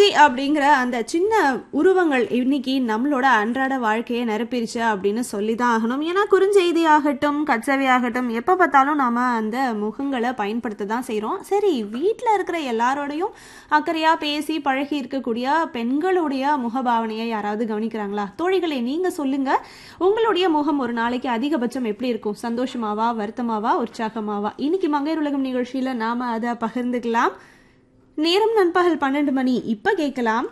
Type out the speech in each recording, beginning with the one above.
technology அப்படிங்கிற அந்த சின்ன உருவங்கள் இன்னைக்கு நம்மளோட அன்றாட வாழ்க்கையை நிரப்பிருச்சு அப்படின்னு சொல்லி தான் ஆகணும் ஏன்னா குறுஞ்செய்தி ஆகட்டும் கச்சவை ஆகட்டும் எப்போ பார்த்தாலும் நாம அந்த முகங்களை பயன்படுத்த தான் செய்கிறோம் சரி வீட்டில் இருக்கிற எல்லாரோடையும் அக்கறையாக பேசி பழகி இருக்கக்கூடிய பெண்களுடைய முகபாவனையை யாராவது கவனிக்கிறாங்களா தோழிகளை நீங்கள் சொல்லுங்க உங்களுடைய முகம் ஒரு நாளைக்கு அதிகபட்சம் எப்படி இருக்கும் சந்தோஷமாவா வருத்தமாவா உற்சாகமாவா இன்னைக்கு மங்கையர் உலகம் நிகழ்ச்சியில் நாம அதை பகிர்ந்துக்கலாம் நேரம் நண்பகல் பன்னெண்டு மணி இப்ப கேட்கலாம்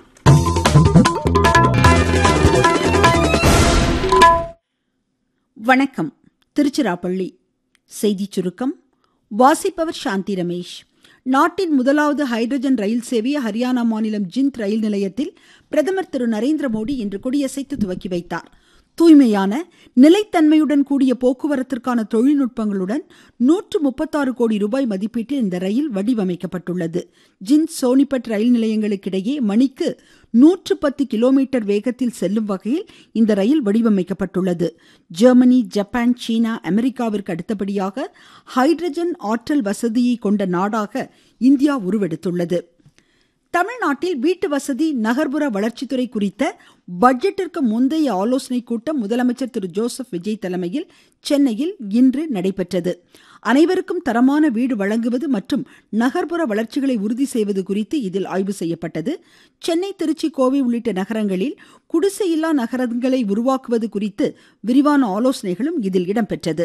வணக்கம் திருச்சிராப்பள்ளி செய்திச் சுருக்கம் வாசிப்பவர் சாந்தி ரமேஷ் நாட்டின் முதலாவது ஹைட்ரஜன் ரயில் சேவையை ஹரியானா மாநிலம் ஜிந்த் ரயில் நிலையத்தில் பிரதமர் திரு நரேந்திர மோடி இன்று கொடியசைத்து துவக்கி வைத்தார் தூய்மையான நிலைத்தன்மையுடன் கூடிய போக்குவரத்திற்கான தொழில்நுட்பங்களுடன் நூற்று முப்பத்தாறு கோடி ரூபாய் மதிப்பீட்டில் இந்த ரயில் வடிவமைக்கப்பட்டுள்ளது ஜிந்த் சோனிபட் ரயில் நிலையங்களுக்கிடையே மணிக்கு நூற்று பத்து கிலோமீட்டர் வேகத்தில் செல்லும் வகையில் இந்த ரயில் வடிவமைக்கப்பட்டுள்ளது ஜெர்மனி ஜப்பான் சீனா அமெரிக்காவிற்கு அடுத்தபடியாக ஹைட்ரஜன் ஆற்றல் வசதியை கொண்ட நாடாக இந்தியா உருவெடுத்துள்ளது தமிழ்நாட்டில் வீட்டு வசதி நகர்ப்புற வளர்ச்சித்துறை குறித்த பட்ஜெட்டிற்கு முந்தைய ஆலோசனைக் கூட்டம் முதலமைச்சர் திரு ஜோசப் விஜய் தலைமையில் சென்னையில் இன்று நடைபெற்றது அனைவருக்கும் தரமான வீடு வழங்குவது மற்றும் நகர்ப்புற வளர்ச்சிகளை உறுதி செய்வது குறித்து இதில் ஆய்வு செய்யப்பட்டது சென்னை திருச்சி கோவை உள்ளிட்ட நகரங்களில் குடிசையில்லா நகரங்களை உருவாக்குவது குறித்து விரிவான ஆலோசனைகளும் இதில் இடம்பெற்றது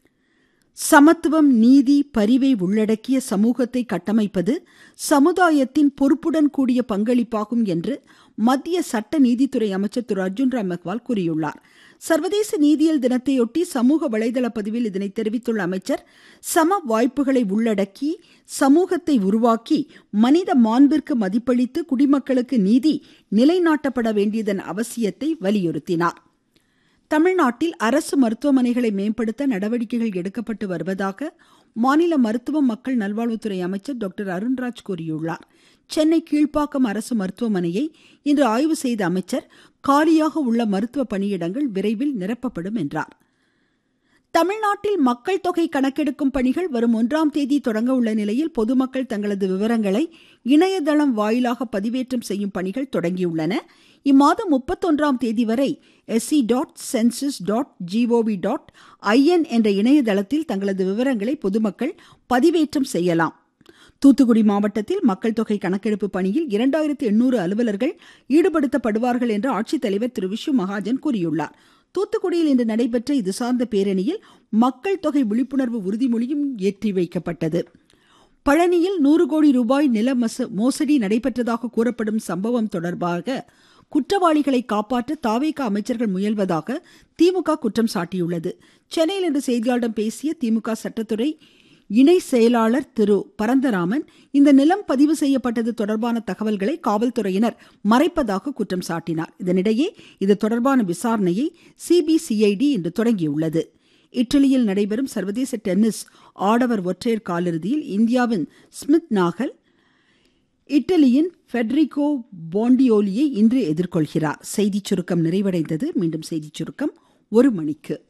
சமத்துவம் நீதி பரிவை உள்ளடக்கிய சமூகத்தை கட்டமைப்பது சமுதாயத்தின் பொறுப்புடன் கூடிய பங்களிப்பாகும் என்று மத்திய சட்ட நீதித்துறை அமைச்சர் திரு அர்ஜுன் ராம் மெக்வால் கூறியுள்ளார் சர்வதேச நீதியியல் தினத்தையொட்டி சமூக வலைதள பதிவில் இதனை தெரிவித்துள்ள அமைச்சர் சம வாய்ப்புகளை உள்ளடக்கி சமூகத்தை உருவாக்கி மனித மாண்பிற்கு மதிப்பளித்து குடிமக்களுக்கு நீதி நிலைநாட்டப்பட வேண்டியதன் அவசியத்தை வலியுறுத்தினார் தமிழ்நாட்டில் அரசு மருத்துவமனைகளை மேம்படுத்த நடவடிக்கைகள் எடுக்கப்பட்டு வருவதாக மாநில மருத்துவம் மக்கள் நல்வாழ்வுத்துறை அமைச்சர் டாக்டர் அருண்ராஜ் கூறியுள்ளார் சென்னை கீழ்ப்பாக்கம் அரசு மருத்துவமனையை இன்று ஆய்வு செய்த அமைச்சர் காலியாக உள்ள மருத்துவ பணியிடங்கள் விரைவில் நிரப்பப்படும் என்றார் தமிழ்நாட்டில் மக்கள் தொகை கணக்கெடுக்கும் பணிகள் வரும் ஒன்றாம் தேதி தொடங்க உள்ள நிலையில் பொதுமக்கள் தங்களது விவரங்களை இணையதளம் வாயிலாக பதிவேற்றம் செய்யும் பணிகள் தொடங்கியுள்ளன இம்மாதம் முப்பத்தொன்றாம் தேதி வரை SC dot census dot GOV dot IN என்ற இணையதளத்தில் தங்களது விவரங்களை பொதுமக்கள் பதிவேற்றம் செய்யலாம் தூத்துக்குடி மாவட்டத்தில் மக்கள் தொகை கணக்கெடுப்பு பணியில் இரண்டாயிரத்து எண்ணூறு அலுவலர்கள் ஈடுபடுத்தப்படுவார்கள் என்று ஆட்சித்தலைவர் திரு விஷு மகாஜன் கூறியுள்ளார் தூத்துக்குடியில் இன்று நடைபெற்ற இது சார்ந்த பேரணியில் மக்கள் தொகை விழிப்புணர்வு உறுதிமொழியும் ஏற்றி வைக்கப்பட்டது பழனியில் நூறு கோடி ரூபாய் நில மோசடி நடைபெற்றதாக கூறப்படும் சம்பவம் தொடர்பாக குற்றவாளிகளை காப்பாற்ற தாவேக அமைச்சர்கள் முயல்வதாக திமுக குற்றம் சாட்டியுள்ளது சென்னையில் இன்று செய்தியாளர்களிடம் பேசிய திமுக சட்டத்துறை இணை செயலாளர் திரு பரந்தராமன் இந்த நிலம் பதிவு செய்யப்பட்டது தொடர்பான தகவல்களை காவல்துறையினர் மறைப்பதாக குற்றம் சாட்டினார் இதனிடையே இது தொடர்பான விசாரணையை சிபிசிஐடி இன்று தொடங்கியுள்ளது இட்டலியில் நடைபெறும் சர்வதேச டென்னிஸ் ஆடவர் ஒற்றையர் காலிறுதியில் இந்தியாவின் ஸ்மித் நாகல் இட்டலியின் ஃபெட்ரிகோ பாண்டியோலியை இன்று எதிர்கொள்கிறார் செய்திச் சுருக்கம் நிறைவடைந்தது மீண்டும் செய்திச் சுருக்கம் ஒரு மணிக்கு